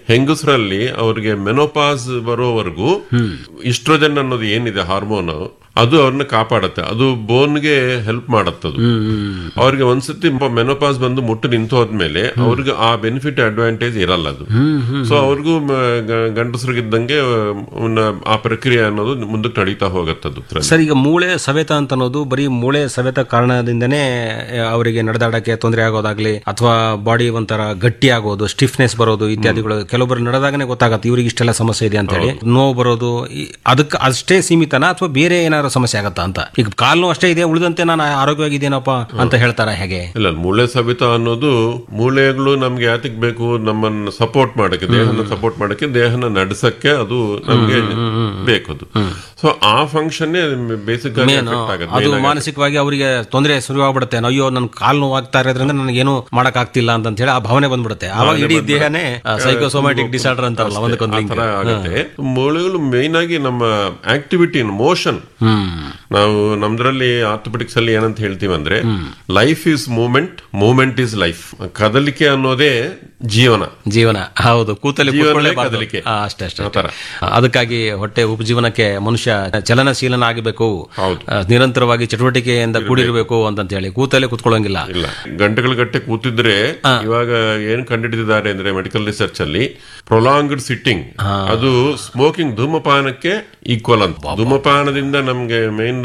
ಹೆಂಗಸರಲ್ಲಿ ಅವ್ರಿಗೆ ಮೆನೋಪಾಸ್ ಬರೋವರೆಗೂ ಇಸ್ಟ್ರೋಜನ್ ಅನ್ನೋದು ಏನಿದೆ ಹಾರ್ಮೋನ್ ಅದು ಅವ್ರನ್ನ ಕಾಪಾಡುತ್ತೆ ಅದು ಬೋನ್ಗೆ ಹೆಲ್ಪ್ ಮಾಡತ್ತದು ಅವ್ರಿಗೆ ಒಂದ್ಸತಿ ಮೆನೋಪಾಸ್ ಬಂದು ಮುಟ್ಟು ನಿಂತು ಹೋದ್ಮೇಲೆ ಅವ್ರಿಗೆ ಆ ಬೆನಿಫಿಟ್ ಅಡ್ವಾಂಟೇಜ್ ಇರಲ್ಲ ಅದು ಸೊ ಅವ್ರಿಗೂ ಮ- ಗ- ಗಂಡಸರಿಗಿದ್ದಂಗೆ ಅವ್ನ ಆ ಪ್ರಕ್ರಿಯೆ ಅನ್ನೋದು ಮುಂದಕ್ಕೆ ನಡೀತಾ ಹೋಗತ್ತದು ಸರ್ ಈಗ ಮೂಳೆ ಸವೆತ ಅಂತ ಅನ್ನೋದು ಬರೀ ಮೂಳೆ ಸವೆತ ಕಾರಣದಿಂದನೇ ಆ, ಅವರಿಗೆ ನಡೆದಾಡಕ್ಕೆ ತೊಂದರೆ ಆಗೋದಾಗ್ಲಿ ಅಥವಾ ಬಾಡಿ ಒಂಥರ ಗಟ್ಟಿ ಆಗೋದು ಸ್ಟಿಫ್ನೆಸ್ ಬರೋದು ಇತ್ಯಾದಿಗಳು ಕೆಲವೊಬ್ಬರು ನಡೆದಾಗನೇ ಗೊತ್ತಾಗತ್ತೆ ಇವ್ರಿಗೆ ಇಷ್ಟೆಲ್ಲ ಸಮಸ್ಯೆ ಇದೆ ಅಂತ ಹೇಳಿ ನೋವು ಬರೋದು ಈ- ಅದಕ್ಕೆ ಅಷ್ಟೇ ಸೀಮಿತನ ಅಥವಾ ಬೇರೆ ಏನಾದ್ರು ಸಮಸ್ಯೆ ಆಗತ್ತಾ ಅಂತ ಈಗ ಕಾಲು ನೋವು ಅಷ್ಟೇ ಇದೆ ಉಳಿದಂತೆ ನಾನು ಆರೋಗ್ಯವಾಗಿದ್ದೇನಪ್ಪ ಅಂತ ಹೇಳ್ತಾರ ಹೇಗೆ ಇಲ್ಲ ಮೂಳೆ ಸವಿತ ಅನ್ನೋದು ಮೂಳೆಗಳು ನಮ್ಗೆ ಯಾತಕ್ ಬೇಕು ನಮ್ಮನ್ನ ಸಪೋರ್ಟ್ ಮಾಡಕ್ಕೆ ದೇಹನ ಸಪೋರ್ಟ್ ಮಾಡಕ್ಕೆ ದೇಹನ ನಡೆಸಕ್ಕೆ ಅದು ನಮ್ಗೆ ಬೇಕು ಅದು ಸೊ ಆ ಫಂಕ್ಷನ್ ಬೇಸಿಕ್ ಆಗಿ affect ಆಗುತ್ತೆ ಅದು ಮಾನಸಿಕವಾಗಿ ಅವರಿಗೆ ತೊಂದರೆ ಶುರುವಾಗ್ಬಿಡುತ್ತೆ ಅಯ್ಯೋ ನನ್ ಕಾಲು ನೋವಾಗ್ತಾ ಇರೋದ್ರಿಂದ ನನಗೇನು ಮಾಡಕ್ ಆಗ್ತಿಲ್ಲ ಅಂತ ಹೇಳಿ ಆ ಭಾವನೆ ಬಂದ್ಬಿಡುತ್ತೆ ಆವಾಗ ಇಡೀ ದೇಹನೇ ಸೈಕೋಸೋಮ್ಯಾಟಿಕ್ ಡಿಸಾರ್ಡರ್ ಅಂತಾರಲ್ಲ ಒಂದಕ್ಕೊಂದು ಆ ಲಿಂಕ್ ತರ ಆಗುತ್ತೆ ಮೂಳೆಗಳು ಮೇನ್ ಆಗಿ ನಮ್ಮ ಆಕ್ಟಿವಿಟಿ ಮೋಷನ್ ನಾವು ನಮ್ದ್ರಲ್ಲಿ ಆರ್ಥೋಪೆಟಿಕ್ಸ್ ಅಲ್ಲಿ ಏನಂತ ಹೇಳ್ತೀವಿ ಅಂದ್ರೆ life is moment moment is life ಕದಲಿಕೆ ಅನ್ನೋದೇ ಜೀವನ ಜೀವನ ಹೌದು ಕೂತಲ್ಲಿ ಜೀವನವೇ ಕೂತ್ಕೊಳ್ಳೇಬಾರ್ದು. ಕದಲಿಕೆ. ಆ, ಅಷ್ಟೇ ಅಷ್ಟೇ ಆ ಥರ. ಅದಕ್ಕಾಗಿ ಹೊಟ್ಟೆ ಉಪಜೀವನಕ್ಕೆ ಮನುಷ್ಯ ಚಲನಶೀಲನ ಆಗಬೇಕು ಹೌದು. ಆ, ನಿರಂತರವಾಗಿ ಚಟುವಟಿಕೆಯಿಂದ ಕೂಡಿರಬೇಕು ಅಂತಂತ ಹೇಳಿ ಕೂತಲ್ಲೇ ಕೂತ್ಕೊಳ್ಳೋಂಗಿಲ್ಲ ಇಲ್ಲ ಗಂಟೆಗಳ ಗಟ್ಟೆ ಕೂತಿದ್ರೆ ಇವಾಗ ಏನ್ ಕಂಡುಹಿಡಿದಿದ್ದಾರೆ ಅಂದ್ರೆ ಮೆಡಿಕಲ್ ರಿಸರ್ಚ್ ಅಲ್ಲಿ ಪ್ರೊಲಾಂಗ್ಡ್ ಸಿಟ್ಟಿಂಗ್ ಅದು ಸ್ಮೋಕಿಂಗ್ ಧೂಮಪಾನಕ್ಕೆ ಈಕ್ವಲ್ ಅಂತ ಧೂಮಪಾನದಿಂದ ನಮ್ಗೆ ಮೇನ್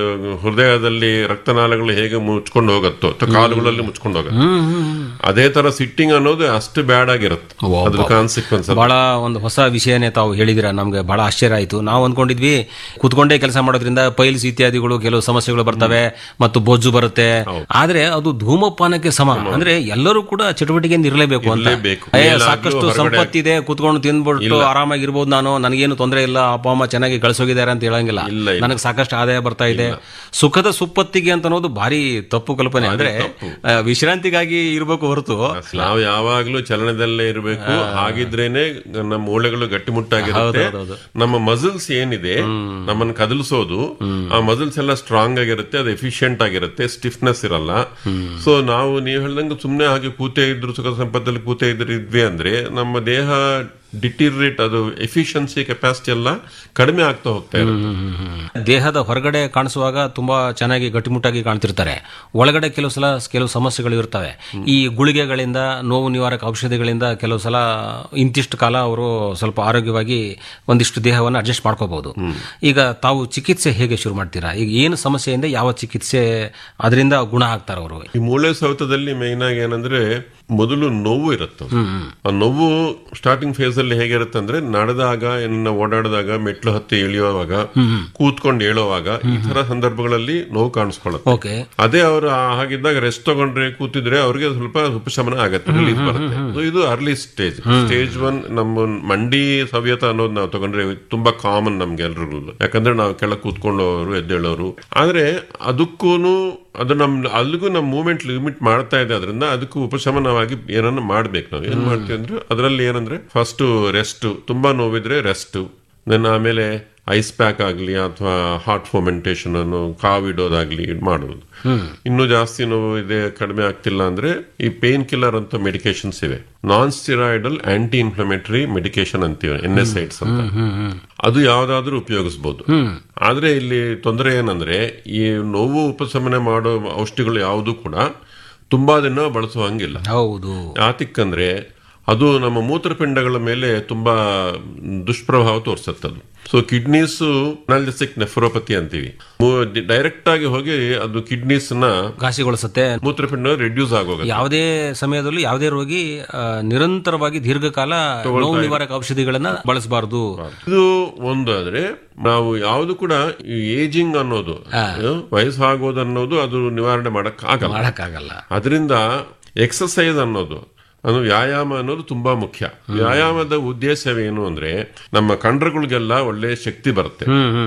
ಹೃದಯದಲ್ಲಿ ರಕ್ತನಾಳಗಳು ಹೇಗೆ ಮುಚ್ಕೊಂಡು ಹೋಗುತ್ತೋ ಅಥವಾ ಕಾಲುಗಳಲ್ಲಿ ಮುಚ್ಕೊಂಡು ಹೋಗುತ್ತೆ ಅದೇ ತರ ಸಿಟ್ಟಿಂಗ್ ಅನ್ನೋದು ಅಷ್ಟು ಬ್ಯಾಡ್ ಆಗಿರುತ್ತೆ ಅದ್ರ ಕಾನ್ಸಿಕ್ವೆನ್ಸ್ ಬಹಳ ಒಂದು ಹೊಸ ವಿಷಯನೇ ತಾವು ಹೇಳಿದಿರ ನಮ್ಗೆ ಬಹಳ ಆಶ್ಚರ್ಯ ಆಯ್ತು ನಾವು ಅಂದ್ಕೊಂಡಿದ್ವಿ ಕೂತ್ಕೊಂಡೇ ಕೆಲಸ ಮಾಡೋದ್ರಿಂದ ಪೈಲ್ಸ್ ಇತ್ಯಾದಿಗಳು ಕೆಲವು ಸಮಸ್ಯೆಗಳು ಬರ್ತವೆ ಮತ್ತು ಬೊಜ್ಜು ಬರುತ್ತೆ ಆದ್ರೆ ಅದು ಧೂಮಪಾನಕ್ಕೆ ಸಮ ಅಂದ್ರೆ ಎಲ್ಲರೂ ಕೂಡ ಚಟುವಟಿಕೆಯಿಂದ ಇರಲೇಬೇಕು ಅಂತ ಇರ್ಲೇಬೇಕು. ಏ, ಮೇಲಾಗ್ಲೂ ಸಾಕಷ್ಟು ಹೊರಗಡೆ ಸಂಪತ್ತಿದೆ ಕೂತ್ಕೊಂಡು ತಿಂದ್ಬಿಟ್ಟು ಆರಾಮಾಗಿರ್ಬೋದು ನಾನು ನನಗೇನು ತೊಂದರೆ ಇಲ್ಲ ಅಪ್ಪ ಅಮ್ಮ ಚೆನ್ನಾಗಿ ಕಳ್ಸೋಗಿದ್ದಾರೆ ಅಂತ ಹೇಳಂಗಿಲ್ಲ ಇಲ್ಲ, ಇಲ್ಲ. ನನಗೆ ಸಾಕಷ್ಟು ಆದಾಯ ಬರ್ತಾ ಇದೆ ಸುಖದ ಸುಪ್ಪತ್ತಿಗೆ ಅಂತ ಅನ್ನೋದು ಭಾರಿ ತಪ್ಪು ಕಲ್ಪನೆ ಅಂದ್ರೆ ಆ, ವಿಶ್ರಾಂತಿಗಾಗಿ ಇರಬೇಕು ಹೊರತು ನಾವು ಯಾವಾಗ್ಲೂ ಚಲನದಲ್ಲೇ ಇರಬೇಕು ಹಾಗಿದ್ರೇನೆ ನಮ್ಮ ಮೂಳೆಗಳು ಗಟ್ಟಿಮುಟ್ಟಾಗಿರುತ್ತೆ ನಮ್ಮ ಮಸಲ್ಸ್ ಏನಿದೆ ನಮ್ಮನ್ನ ಕದಲಿಸೋದು ಆ ಮಸಲ್ಸ್ ಎಲ್ಲ ಸ್ಟ್ರಾಂಗ್ ಆಗಿರುತ್ತೆ ಅದು ಎಫಿಷಿಯಂಟ್ ಆಗಿರುತ್ತೆ ಸ್ಟಿಫ್ನೆಸ್ ಇರಲ್ಲ ಸೊ ನಾವು ನೀವು ಹೇಳ್ದಂಗೆ ಸುಮ್ನೆ ಹಾಗೆ ಕೂತೇ ಇದ್ರು ಸುಖ ಸಂಪತ್ತಲ್ಲಿ ಕೂತೇ ಇದ್ರು ಇದ್ವಿ ಅಂದ್ರೆ ನಮ್ಮ ದೇಹ ಡಿಟಿರೇಟ್ ಅದು ಎಫಿಷಿಯನ್ಸಿ ಕೆಪಾಸಿಟಿ ಎಲ್ಲ ಕಡಿಮೆ ಆಗ್ತಾ ಹೋಗ್ತಾ ಇರುತ್ತೆ ದೇಹದ ಹೊರಗಡೆ ಕಾಣಿಸುವಾಗ ತುಂಬಾ ಚೆನ್ನಾಗಿ ಗಟ್ಟಿಮುಟ್ಟಾಗಿ ಕಾಣ್ತಿರ್ತಾರೆ ಒಳಗಡೆ ಕೆಲವು ಸಲ ಕೆಲವು ಸಮಸ್ಯೆಗಳು ಇರ್ತವೆ ಈ ಗುಳಿಗೆಗಳಿಂದ ನೋವು ನಿವಾರಕ ಔಷಧಿಗಳಿಂದ ಕೆಲವು ಸಲ ಇಂತಿಷ್ಟು ಕಾಲ ಅವರು ಸ್ವಲ್ಪ ಆರೋಗ್ಯವಾಗಿ ಒಂದಿಷ್ಟು ದೇಹವನ್ನು ಅಡ್ಜಸ್ಟ್ ಮಾಡ್ಕೋಬಹುದು ಈಗ ತಾವು ಚಿಕಿತ್ಸೆ ಹೇಗೆ ಶುರು ಮಾಡ್ತೀರಾ ಈಗ ಏನು ಸಮಸ್ಯೆಯಿಂದ ಯಾವ ಚಿಕಿತ್ಸೆ ಅದರಿಂದ ಗುಣ ಆಗ್ತಾರ ಅವರು ಈ ಮೂಳೆ ಸೌತದಲ್ಲಿ ಮೇನ್ ಆಗಿ ಏನಂದ್ರೆ ಮೊದಲು ನೋವು ಇರುತ್ತೆ ಆ ನೋವು ಸ್ಟಾರ್ಟಿಂಗ್ ಫೇಸ್ ಅಲ್ಲಿ ಹೇಗಿರುತ್ತೆ ಅಂದ್ರೆ ನಡೆದಾಗ ಏನ ಓಡಾಡಿದಾಗ ಮೆಟ್ಲು ಹತ್ತಿ ಇಳಿಯುವಾಗ ಕೂತ್ಕೊಂಡು ಹೇಳುವಾಗ ಈ ತರ ಸಂದರ್ಭಗಳಲ್ಲಿ ನೋವು ಕಾಣಿಸ್ಕೊಳ್ಳುತ್ತೆ ಓಕೆ ಅದೇ ಅವರು ಹಾಗಿದ್ದಾಗ ರೆಸ್ಟ್ ತಗೊಂಡ್ರೆ ಕೂತಿದ್ರೆ ಅವ್ರಿಗೆ ಸ್ವಲ್ಪ ಉಪಶಮನ ಆಗತ್ತೆ ರಿಲೀಫ್ ಬರುತ್ತೆ So ಇದು ಅರ್ಲಿ ಸ್ಟೇಜ್ ಸ್ಟೇಜ್ ಒನ್ ನಮ್ಮ ಮಂಡಿ ಸವ್ಯತ ಅನ್ನೋದು ನಾವು ತಗೊಂಡ್ರೆ ತುಂಬಾ ಕಾಮನ್ ನಮ್ಗೆ ಎಲ್ರಿಗೂ ಯಾಕಂದ್ರೆ ನಾವು ಕೆಳಗೆ ಕೂತ್ಕೊಂಡವರು ಎದ್ದೇಳೋರು ಆದ್ರೆ ಅದಕ್ಕೂನು ಅದು ನಮ್ ಅಲ್ಲಿಗೂ ನಮ್ ಮೂವ್ಮೆಂಟ್ ಲಿಮಿಟ್ ಮಾಡ್ತಾ ಇದೆ ಅದರಿಂದ ಅದಕ್ಕೂ ಉಪಶಮನವಾಗಿ ಏನನ್ನ ಮಾಡ್ಬೇಕು ನಾವು ಏನ್ ಮಾಡ್ತೀವಿ ಅಂದ್ರೆ ಅದರಲ್ಲಿ ಏನಂದ್ರೆ ಫಸ್ಟ್ ರೆಸ್ಟ್ ತುಂಬಾ ನೋವಿದ್ರೆ ರೆಸ್ಟ್ ದೆನ್ ಆಮೇಲೆ ಐಸ್ ಪ್ಯಾಕ್ ಆಗಲಿ ಅಥವಾ ಹಾರ್ಟ್ ಫೋಮೆಂಟೇಷನ್ ಅನ್ನು ಕಾವಿಡೋದಾಗ್ಲಿ ಮಾಡೋದು ಇನ್ನೂ ಜಾಸ್ತಿ ನೋವು ಇದೆ ಕಡಿಮೆ ಆಗ್ತಿಲ್ಲ ಅಂದ್ರೆ ಈ ಪೇನ್ ಕಿಲ್ಲರ್ ಅಂತ ಮೆಡಿಕೇಶನ್ಸ್ ಇವೆ non steroidal anti inflammatory medication ಅಂತೀವಿ ಎನ್ ಎಸ್ ಐಡ್ಸ್ ಅಂತ ಅದು ಯಾವ್ದಾದ್ರೂ ಉಪಯೋಗಿಸಬಹುದು ಆದ್ರೆ ಇಲ್ಲಿ ತೊಂದರೆ ಏನಂದ್ರೆ ಈ ನೋವು ಉಪಶಮನ ಮಾಡೋ ಔಷಧಿಗಳು ಯಾವುದು ಕೂಡ ತುಂಬಾ ದಿನ ಬಳಸುವ ಹಂಗಿಲ್ಲ ಹೌದು ಯಾತಿಕ್ಕಂದ್ರೆ ಅದು ನಮ್ಮ ಮೂತ್ರಪಿಂಡಗಳ ಮೇಲೆ ತುಂಬಾ ದುಷ್ಪ್ರಭಾವ ತೋರಿಸುತ್ತದು ಸೊ ಕಿಡ್ನೀಸ್ ಅನಾಲ್ಜಸಿಕ್ ನೆಫ್ರೋಪತಿ ಅಂತೀವಿ ಡೈರೆಕ್ಟ್ ಆಗಿ ಹೋಗಿ ಅದು ಕಿಡ್ನೀಸ್ ನ ಘಾಸಿಗೊಳಿಸುತ್ತೆ ಮೂತ್ರಪಿಂಡ ರಿಡ್ಯೂಸ್ ಆಗೋಗುತ್ತೆ ಯಾವುದೇ ಸಮಯದಲ್ಲೂ ಯಾವುದೇ ರೋಗಿ ಆ, ನಿರಂತರವಾಗಿ ದೀರ್ಘಕಾಲ ನೋವು ನಿವಾರಕ ಔಷಧಿಗಳನ್ನ ಬಳಸಬಾರದು ಇದು ಒಂದು ಆದ್ರೆ ನಾವು ಯಾವುದು ಕೂಡ ಏಜಿಂಗ್ ಅನ್ನೋದು ವಯಸ್ಸಾಗೋದು ಅನ್ನೋದು ಅದು ನಿವಾರಣೆ ಮಾಡಕ್ ಆಗಲ್ಲ ಮಾಡಕ್ಕಾಗಲ್ಲ ಅದರಿಂದ ಎಕ್ಸಸೈಸ್ ಅನ್ನೋದು ಅದು ವ್ಯಾಯಾಮ ಅನ್ನೋದು ತುಂಬಾ ಮುಖ್ಯ ವ್ಯಾಯಾಮದ ಉದ್ದೇಶವೇನು ಅಂದ್ರೆ ನಮ್ಮ ಕಂಡ್ರಗಳಿಗೆಲ್ಲ ಒಳ್ಳೆ ಶಕ್ತಿ ಬರುತ್ತೆ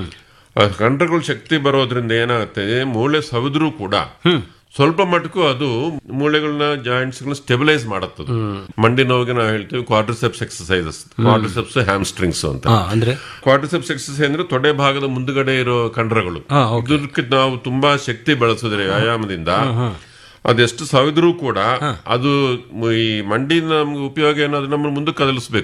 ಆ ಕಂಡ್ರಗಳ ಶಕ್ತಿ ಬರೋದ್ರಿಂದ ಏನಾಗುತ್ತೆ ಮೂಳೆ ಸವಿದ್ರೂ ಕೂಡ ಸ್ವಲ್ಪ ಮಟ್ಟಕ್ಕೂ ಅದು ಮೂಳೆಗಳನ್ನ ಜಾಯಿಂಟ್ಸ್ ಗಳನ್ನ ಸ್ಟೆಬಿಲೈಸ್ ಮಾಡುತ್ತದೆ ಮಂಡಿ ನೋವಿಗೆ ನಾವು ಹೇಳ್ತೀವಿ ಕ್ವಾಡ್ರಿಸೆಪ್ಸ್ ಎಕ್ಸಸೈಸಸ್ ಕ್ವಾಡ್ರಿಸೆಪ್ಸ್ ಹ್ಯಾಮ್ಸ್ಟ್ರಿಂಗ್ಸ್ ಅಂತ ಹಾ, ಅಂದ್ರೆ ಕ್ವಾಡ್ರಿಸೆಪ್ಸ್ ಎಕ್ಸಸೈಸ್ ಅಂದ್ರೆ ತೊಡೆ ಭಾಗದ ಮುಂದುಗಡೆ ಇರೋ ಕಂಡ್ರಗಳು ಹಾ, ಇದಕ್ಕೆ ನಾವು ತುಂಬಾ ಶಕ್ತಿ ಬಳಸಿದ್ರೆ ವ್ಯಾಯಾಮದಿಂದ ಅದೆಷ್ಟು ಸಾವಿದ್ರೂ ಕೂಡ ಅದು ಈ ಮಂಡಿ ನಮ್ಗೆ ಉಪಯೋಗ ಏನೋ ಅದು ನಮ್ಮನ್ನು ಮುಂದಕ್ಕೆ ಕದಲಿಸ್ಬೇಕು